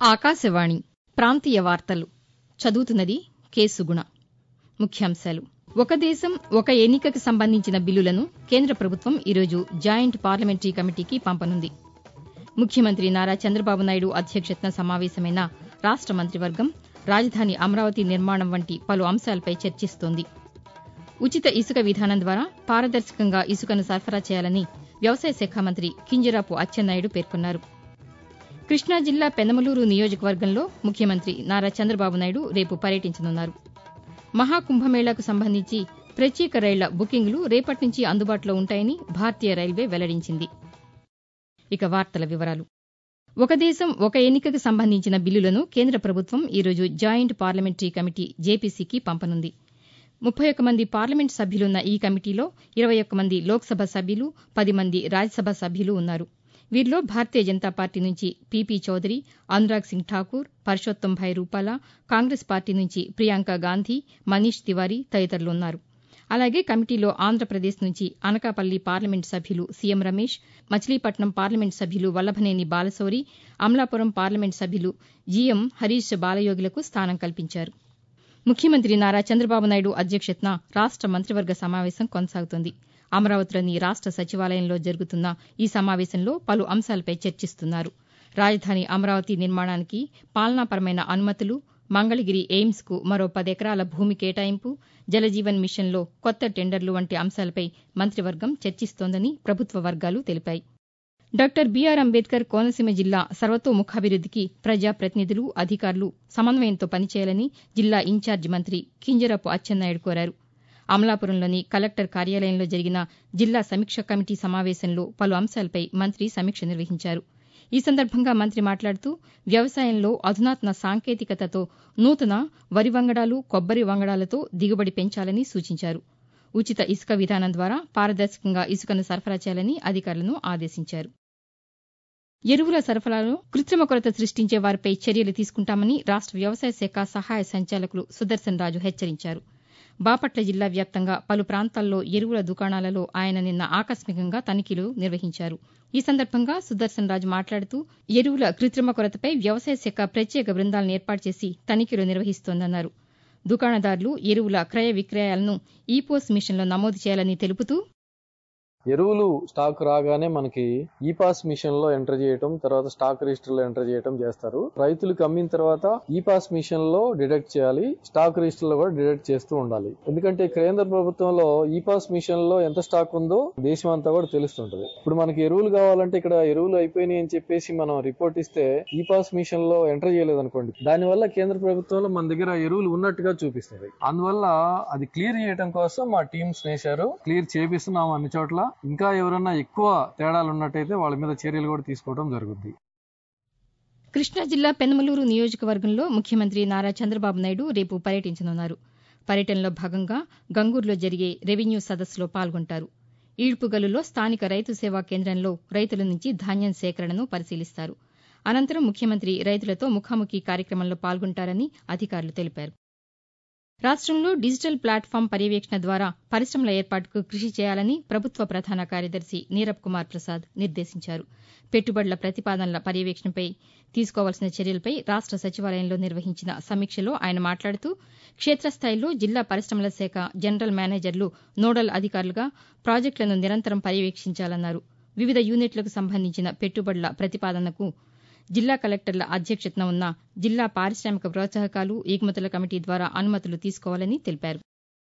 ఆకాశవాణి ప్రాంతీయ వార్తలు చదువుతున్నది కె సుగుణ ముఖ్యాంశాలు ఒక దేశం ఒక ఎన్నికకు సంబంధించిన బిల్లులను కేంద్ర ప్రభుత్వం ఈరోజు జాయింట్ పార్లమెంటరీ కమిటీకి పంపనుంది ముఖ్యమంత్రి నారా చంద్రబాబు నాయుడు అధ్యక్షతన సమావేశమైన రాష్ట మంత్రివర్గం రాజధాని అమరావతి నిర్మాణం వంటి పలు అంశాలపై చర్చిస్తోంది ఉచిత ఇసుక విధానం ద్వారా పారదర్శకంగా ఇసుకను సరఫరా చేయాలని వ్యవసాయ శాఖ మంత్రి కింజరాపు అచ్చెన్నాయుడు పేర్కొన్నారు కృష్ణా జిల్లా పెనమలూరు నియోజకవర్గంలో ముఖ్యమంత్రి నారా చంద్రబాబు నాయుడు రేపు పర్యటించనున్నారు మహాకుంభమేళాకు సంబంధించి ప్రత్యేక రైళ్ల బుకింగ్లు రేపటి నుంచి అందుబాటులో ఉంటాయని భారతీయ రైల్వే వెల్లడించింది ఇక వార్తల వివరాలు ఒక దేశం ఒక ఎన్నికకు సంబంధించిన బిల్లులను కేంద్ర ప్రభుత్వం ఈరోజు జాయింట్ పార్లమెంటరీ కమిటీ జేపీసీకి పంపనుంది ముప్పై ఒక్క మంది పార్లమెంటు సభ్యులున్న ఈ కమిటీలో ఇరవై ఒక్క మంది లోక్సభ సభ్యులు పది మంది రాజ్యసభ సభ్యులు ఉన్నారు వీరిలో భారతీయ జనతా పార్టీ నుంచి పీపీ చౌదరి అనురాగ్ సింగ్ ఠాకూర్ పర్షోత్తం భాయ్ రూపాలా కాంగ్రెస్ పార్టీ నుంచి ప్రియాంక గాంధీ మనీష్ తివారీ తదితరులు ఉన్నారు అలాగే కమిటీలో ఆంధ్రప్రదేశ్ నుంచి అనకాపల్లి పార్లమెంటు సభ్యులు సీఎం రమేష్ మచిలీపట్నం పార్లమెంటు సభ్యులు వల్లభనేని బాలశౌరి అమలాపురం పార్లమెంటు సభ్యులు జీఎం హరీష్ బాలయోగులకు స్థానం కల్పించారు ముఖ్యమంత్రి నారా చంద్రబాబు నాయుడు అధ్యక్షతన రాష్ట మంత్రివర్గ సమావేశం కొనసాగుతోంది అమరావతిలోని రాష్ట సచివాలయంలో జరుగుతున్న ఈ సమావేశంలో పలు అంశాలపై చర్చిస్తున్నారు రాజధాని అమరావతి నిర్మాణానికి పాలనాపరమైన అనుమతులు మంగళగిరి ఎయిమ్స్కు మరో పదెకరాల భూమి కేటాయింపు జలజీవన్ మిషన్లో కొత్త టెండర్లు వంటి అంశాలపై మంత్రివర్గం చర్చిస్తోందని ప్రభుత్వ వర్గాలు తెలిపాయి డాక్టర్ బీఆర్ అంబేద్కర్ కోనసీమ జిల్లా సర్వతోముఖాభివృద్దికి ప్రజాప్రతినిధులు అధికారులు సమన్వయంతో పనిచేయాలని జిల్లా ఇన్ఛార్జి మంత్రి కింజరాపు అచ్చెన్నాయుడు కోరారు అమలాపురంలోని కలెక్టర్ కార్యాలయంలో జరిగిన జిల్లా సమీక్ష కమిటీ సమావేశంలో పలు అంశాలపై మంత్రి సమీక్ష నిర్వహించారు ఈ సందర్భంగా మంత్రి మాట్లాడుతూ వ్యవసాయంలో అధునాతన సాంకేతికతతో నూతన వరి వంగడాలు కొబ్బరి వంగడాలతో దిగుబడి పెంచాలని సూచించారు ఉచిత ఇసుక విధానం ద్వారా పారదర్శకంగా ఇసుకను సరఫరా చేయాలని అధికారులను ఆదేశించారు ఎరువుల సరఫరాలో కృత్రిమ కొరత సృష్టించే వారిపై చర్యలు తీసుకుంటామని రాష్ట వ్యవసాయ శాఖ సహాయ సంచాలకులు సుదర్శన్ రాజు హెచ్చరించారు బాపట్ల జిల్లా వ్యాప్తంగా పలు ప్రాంతాల్లో ఎరువుల దుకాణాలలో ఆయన నిన్న ఆకస్మికంగా తనిఖీలు నిర్వహించారు ఈ సందర్భంగా సుదర్శన్ రాజు మాట్లాడుతూ ఎరువుల కృత్రిమ కొరతపై వ్యవసాయ శాఖ ప్రత్యేక బృందాలను ఏర్పాటు చేసి తనిఖీలు నిర్వహిస్తోందన్నారు దుకాణదారులు ఎరువుల క్రయ విక్రయాలను ఈపోస్ మిషన్లో నమోదు చేయాలని తెలుపుతూ ఎరువులు స్టాక్ రాగానే మనకి ఈ పాస్ మిషన్ లో ఎంటర్ చేయటం తర్వాత స్టాక్ రిజిస్టర్ లో ఎంటర్ చేయటం చేస్తారు రైతులకు అమ్మిన తర్వాత ఈ పాస్ మిషన్ లో డిడక్ట్ చేయాలి స్టాక్ రిజిస్టర్ లో కూడా డిడక్ట్ చేస్తూ ఉండాలి ఎందుకంటే కేంద్ర ప్రభుత్వంలో ఈ పాస్ మిషన్ లో ఎంత స్టాక్ ఉందో దేశం అంతా కూడా తెలుస్తుంటది ఇప్పుడు మనకి ఎరువులు కావాలంటే ఇక్కడ ఎరువులు అయిపోయినాయి అని చెప్పేసి మనం రిపోర్ట్ ఇస్తే ఈ పాస్ మిషన్ లో ఎంటర్ చేయలేదు అనుకోండి దానివల్ల కేంద్ర ప్రభుత్వంలో మన దగ్గర ఎరువులు ఉన్నట్టుగా చూపిస్తుంది అందువల్ల అది క్లియర్ చేయడం కోసం మా టీమ్స్ వేశారు క్లియర్ చేపిస్తున్నాం అన్ని చోట్ల ఇంకా ఎవరన్నా ఎక్కువ తేడాలు ఉన్నట్టయితే వాళ్ళ మీద చర్యలు కూడా తీసుకోవడం జరుగుద్ది కృష్ణా జిల్లా పెనమలూరు నియోజకవర్గంలో ముఖ్యమంత్రి నారా చంద్రబాబు నాయుడు రేపు పర్యటించనున్నారు పర్యటనలో భాగంగా గంగూరులో జరిగే రెవెన్యూ సదస్సులో పాల్గొంటారు ఈడ్పుగల్లులో స్థానిక రైతు సేవా కేంద్రంలో రైతుల నుంచి ధాన్యం సేకరణను పరిశీలిస్తారు అనంతరం ముఖ్యమంత్రి రైతులతో ముఖాముఖి కార్యక్రమంలో పాల్గొంటారని అధికారులు తెలిపారు రాష్టంలో డిజిటల్ ప్లాట్ఫామ్ పర్యవేక్షణ ద్వారా పరిశ్రమల ఏర్పాటుకు కృషి చేయాలని ప్రభుత్వ ప్రధాన కార్యదర్శి నీరబ్ కుమార్ ప్రసాద్ నిర్దేశించారు పెట్టుబడుల ప్రతిపాదనల పర్యవేక్షణపై తీసుకోవాల్సిన చర్యలపై రాష్ట సచివాలయంలో నిర్వహించిన సమీక్షలో ఆయన మాట్లాడుతూ క్షేత్రస్థాయిలో జిల్లా పరిశ్రమల శాఖ జనరల్ మేనేజర్లు నోడల్ అధికారులుగా ప్రాజెక్టులను నిరంతరం పర్యవేక్షించాలన్నారు వివిధ యూనిట్లకు సంబంధించిన పెట్టుబడుల ప్రతిపాదనకు జిల్లా కలెక్టర్ల అధ్యక్షతన ఉన్న జిల్లా పారిశామిక ప్రోత్సాహకాలు ఎగుమతుల కమిటీ ద్వారా అనుమతులు తీసుకోవాలని తెలిపారు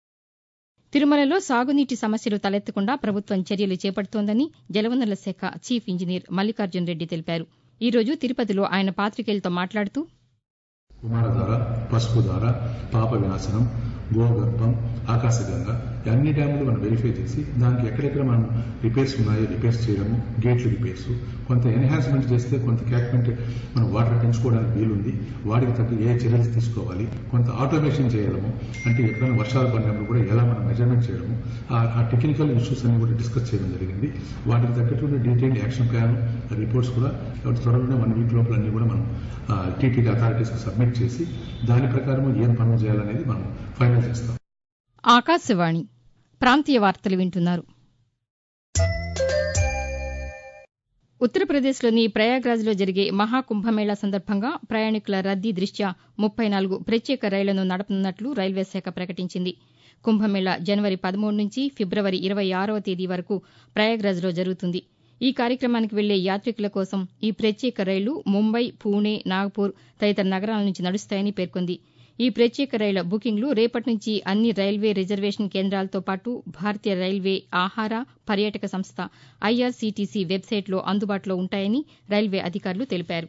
తిరుమలలో సాగునీటి సమస్యలు తలెత్తకుండా ప్రభుత్వం చర్యలు చేపడుతోందని జలవనరుల శాఖ చీఫ్ ఇంజనీర్ మల్లికార్జున్ రెడ్డి తెలిపారు ఈ రోజు తిరుపతిలో ఆయన పాతికేయులతో మాట్లాడుతూ కుమారధార పసుపు ధార పాప వినాశనం భూగర్భం ఆకాశగంగ అన్ని డ్యాములు మనం వెరిఫై చేసి దానికి ఎక్కడెక్కడ మనం రిపేర్స్ ఉన్నాయో రిపేర్స్ చేయడము గేట్లు రిపేర్స్ కొంత ఎన్హాన్స్మెంట్ చేస్తే కొంత క్యాప్మెంట్ మనం వాటర్ పెంచుకోవడానికి వీలుంది వాటికి తగ్గ ఏ చర్యలు తీసుకోవాలి కొంత ఆటోమేషన్ చేయడము అంటే ఎక్కడైనా వర్షాలు పడినప్పుడు కూడా ఎలా మనం మెజర్మెంట్ చేయడము ఆ టెక్నికల్ ఇష్యూస్ అన్ని కూడా డిస్కస్ చేయడం జరిగింది వాటికి తగ్గట్టు డీటెయిల్ యాక్షన్ ప్లాన్ రిపోర్ట్స్ కూడా త్వరలోనే వన్ వీక్ లోపల అన్ని కూడా మనం టీటీడీ అథారిటీస్కి సబ్మిట్ చేసి దాని ప్రకారం ఏం పనులు చేయాలనేది మనం ఫైనల్ చేస్తాం ఆకాశవాణి ప్రాంతీయ వార్తలు వింటున్నారు ఉత్తరప్రదేశ్లోని ప్రయాగ్రాజ్లో జరిగే మహాకుంభమేళా సందర్భంగా ప్రయాణికుల రద్దీ దృష్ట్యా ముప్పై నాలుగు ప్రత్యేక రైళ్లను నడపనున్నట్లు రైల్వే శాఖ ప్రకటించింది కుంభమేళా జనవరి పదమూడు నుంచి ఫిబ్రవరి ఇరవై ఆరవ తేదీ వరకు ప్రయాగ్రాజ్లో జరుగుతుంది ఈ కార్యక్రమానికి వెళ్లే యాతికుల కోసం ఈ ప్రత్యేక రైళ్లు ముంబై పూణె నాగపూర్ తదితర నగరాల నుంచి నడుస్తాయని పేర్కొంది ఈ ప్రత్యేక రైళ్ల బుకింగ్లు రేపటి నుంచి అన్ని రైల్వే రిజర్వేషన్ కేంద్రాలతో పాటు భారతీయ రైల్వే ఆహార పర్యాటక సంస్థ ఐఆర్సీటీసీ వెబ్సైట్లో అందుబాటులో ఉంటాయని రైల్వే అధికారులు తెలిపారు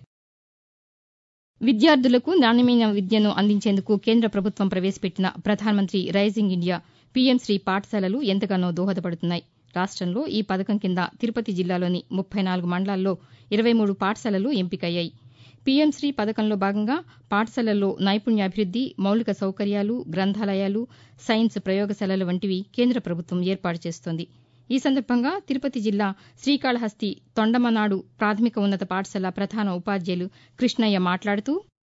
విద్యార్థులకు నాణ్యమైన విద్యను అందించేందుకు కేంద్ర ప్రభుత్వం ప్రవేశపెట్టిన ప్రధానమంత్రి రైజింగ్ ఇండియా పీఎం శ్రీ పాఠశాలలు ఎంతగానో దోహదపడుతున్నాయి రాష్టంలో ఈ పథకం కింద తిరుపతి జిల్లాలోని ముప్పై నాలుగు మండలాల్లో ఇరవై మూడు పాఠశాలలు ఎంపికయ్యాయి పీఎం శ్రీ పథకంలో భాగంగా పాఠశాలల్లో నైపుణ్యాభివృద్ది మౌలిక సౌకర్యాలు గ్రంథాలయాలు సైన్స్ ప్రయోగశాలలు వంటివి కేంద్ర ప్రభుత్వం ఏర్పాటు చేస్తోంది ఈ సందర్భంగా తిరుపతి జిల్లా శ్రీకాళహస్తి తొండమనాడు ప్రాథమిక ఉన్నత పాఠశాల ప్రధాన ఉపాధ్యాయులు కృష్ణయ్య మాట్లాడుతూ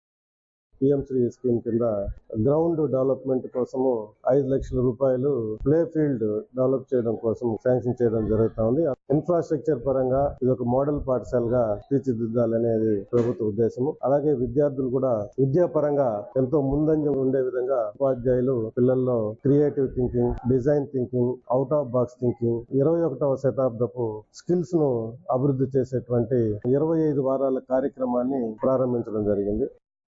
పిఎం శ్రీ స్కీమ్ కింద గ్రౌండ్ డెవలప్మెంట్ కోసము ఐదు లక్షల రూపాయలు ప్లే ఫీల్డ్ డెవలప్ చేయడం కోసం శాంక్షన్ చేయడం జరుగుతా ఉంది ఇన్ఫ్రాస్ట్రక్చర్ పరంగా ఇది ఒక మోడల్ పాఠశాలగా తీర్చిదిద్దాలనేది ప్రభుత్వ ఉద్దేశము అలాగే విద్యార్థులు కూడా విద్యా పరంగా ఎంతో ముందంజ ఉండే విధంగా ఉపాధ్యాయులు పిల్లల్లో creative thinking design thinking out of box thinking ఇరవై ఒకటవ శతాబ్దపు స్కిల్స్ ను అభివృద్ధి చేసేటువంటి ఇరవై ఐదు వారాల కార్యక్రమాన్ని ప్రారంభించడం జరిగింది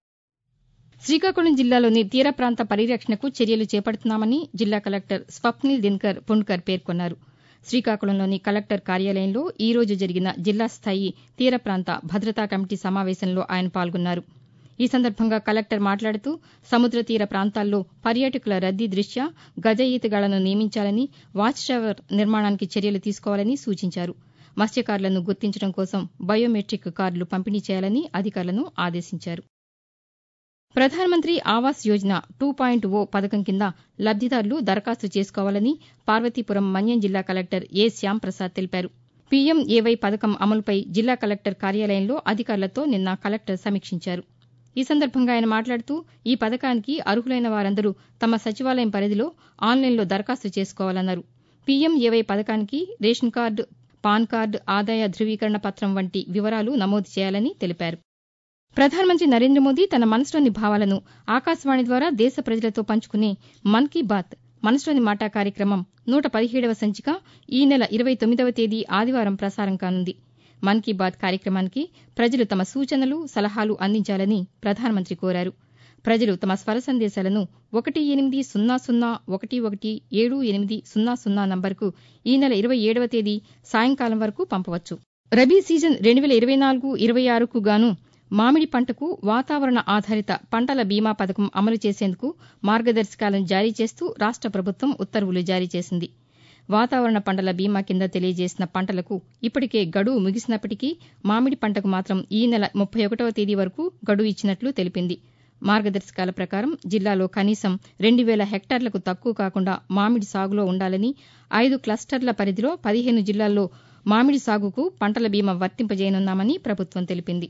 శ్రీకాకుళం జిల్లాలోని తీర ప్రాంత పరిరక్షణకు చర్యలు చేపడుతున్నామని జిల్లా కలెక్టర్ స్వప్నిల్ దినకర్ పుణ్కర్ పేర్కొన్నారు శ్రీకాకుళంలోని కలెక్టర్ కార్యాలయంలో ఈ రోజు జరిగిన జిల్లా స్థాయి తీర ప్రాంత భద్రతా కమిటీ సమావేశంలో ఆయన పాల్గొన్నారు ఈ సందర్భంగా కలెక్టర్ మాట్లాడుతూ సముద్ర తీర ప్రాంతాల్లో పర్యాటకుల రద్దీ దృష్ట్యా గజ ఈతగాళ్లను నియమించాలని వాచ్ టవర్ నిర్మాణానికి చర్యలు తీసుకోవాలని సూచించారు మత్స్యకారులను గుర్తించడం కోసం బయోమెట్రిక్ కార్డులు పంపిణీ చేయాలని అధికారులను ఆదేశించారు ప్రధానమంత్రి Awas Yojana two point O పథకం కింద లబ్దిదారులు దరఖాస్తు చేసుకోవాలని పార్వతీపురం మన్యం జిల్లా కలెక్టర్ ఏ శ్యాంప్రసాద్ తెలిపారు పీఎంఏవై పథకం అమలుపై జిల్లా కలెక్టర్ కార్యాలయంలో అధికారులతో నిన్న కలెక్టర్ సమీక్షించారు ఈ సందర్భంగా ఆయన మాట్లాడుతూ ఈ పథకానికి అర్హులైన వారందరూ తమ సచివాలయం పరిధిలో ఆన్లైన్లో దరఖాస్తు చేసుకోవాలన్నారు పీఎంఏవై పథకానికి రేషన్ కార్డు పాన్ కార్డు ఆదాయ ధృవీకరణ పత్రం వంటి వివరాలు నమోదు చేయాలని తెలిపారు ప్రధానమంత్రి నరేంద్ర మోదీ తన మనసులోని భావాలను ఆకాశవాణి ద్వారా దేశ ప్రజలతో పంచుకునే మన్ కీ బాత్ మనసులోని మాట కార్యక్రమం నూట పదిహేడవ సంచిక ఈ నెల ఇరవై తొమ్మిదవ తేదీ ఆదివారం ప్రసారం కానుంది మన్ కీ బాత్ కార్యక్రమానికి ప్రజలు తమ సూచనలు సలహాలు అందించాలని ప్రధానమంత్రి కోరారు ప్రజలు తమ స్వర సందేశాలను ఒకటి ఎనిమిది సున్నా సున్నా ఒకటి ఒకటి ఏడు ఎనిమిది సున్నా సున్నా నంబర్కు ఈ నెల ఇరవై ఏడవ తేదీ సాయంకాలం వరకు పంపవచ్చు రబీ సీజన్ రెండు వేల ఇరవై నాలుగు ఇరవై ఆరుకు గాను మామిడి పంటకు వాతావరణ ఆధారిత పంటల బీమా పథకం అమలు చేసేందుకు మార్గదర్శకాలను జారీ చేస్తూ రాష్ట ప్రభుత్వం ఉత్తర్వులు జారీ చేసింది వాతావరణ పంటల బీమా కింద తెలియజేసిన పంటలకు ఇప్పటికే గడువు ముగిసినప్పటికీ మామిడి పంటకు మాత్రం ఈ నెల ముప్పై ఒకటవ తేదీ వరకు గడువు ఇచ్చినట్లు తెలిపింది మార్గదర్శకాల ప్రకారం జిల్లాలో కనీసం రెండు వేల హెక్టార్లకు తక్కువ కాకుండా మామిడి సాగులో ఉండాలని ఐదు క్లస్టర్ల పరిధిలో పదిహేను జిల్లాల్లో మామిడి సాగుకు పంటల బీమా వర్తింపజేయనున్నామని ప్రభుత్వం తెలిపింది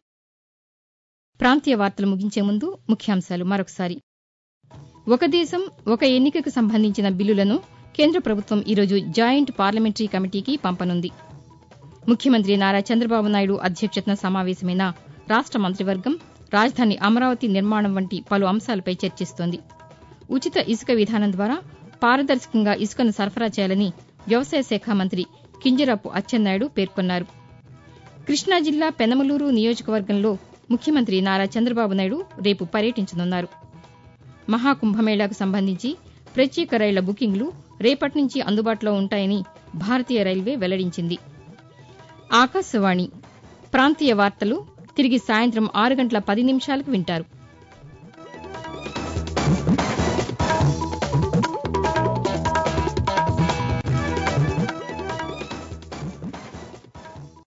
ప్రాంతీయ వార్తలు ముగించే ముందు ముఖ్యాంశాలు మరొకసారి ఒక దేశం ఒక ఎన్నికకు సంబంధించిన బిల్లులను కేంద్ర ప్రభుత్వం ఈరోజు జాయింట్ పార్లమెంటరీ కమిటీకి పంపనుంది ముఖ్యమంత్రి నారా చంద్రబాబు నాయుడు అధ్యక్షతన సమావేశమైన రాష్ట మంత్రివర్గం రాజధాని అమరావతి నిర్మాణం వంటి పలు అంశాలపై చర్చిస్తోంది ఉచిత ఇసుక విధానం ద్వారా పారదర్శకంగా ఇసుకను సరఫరా చేయాలని వ్యవసాయ శాఖ మంత్రి కింజరాపు అచ్చెన్నాయుడు పేర్కొన్నారు కృష్ణా జిల్లా పెనమలూరు నియోజకవర్గంలో ముఖ్యమంత్రి నారా చంద్రబాబు నాయుడు రేపు పర్యటించనున్నారు మహాకుంభమేళాకు సంబంధించి ప్రత్యేక రైళ్ల బుకింగ్లు రేపటి నుంచి అందుబాటులో ఉంటాయని భారతీయ రైల్వే వెల్లడించింది ఆకాశవాణి ప్రాంతీయ వార్తలు తిరిగి సాయంత్రం ఆరు గంటల పది నిమిషాలకు వింటారు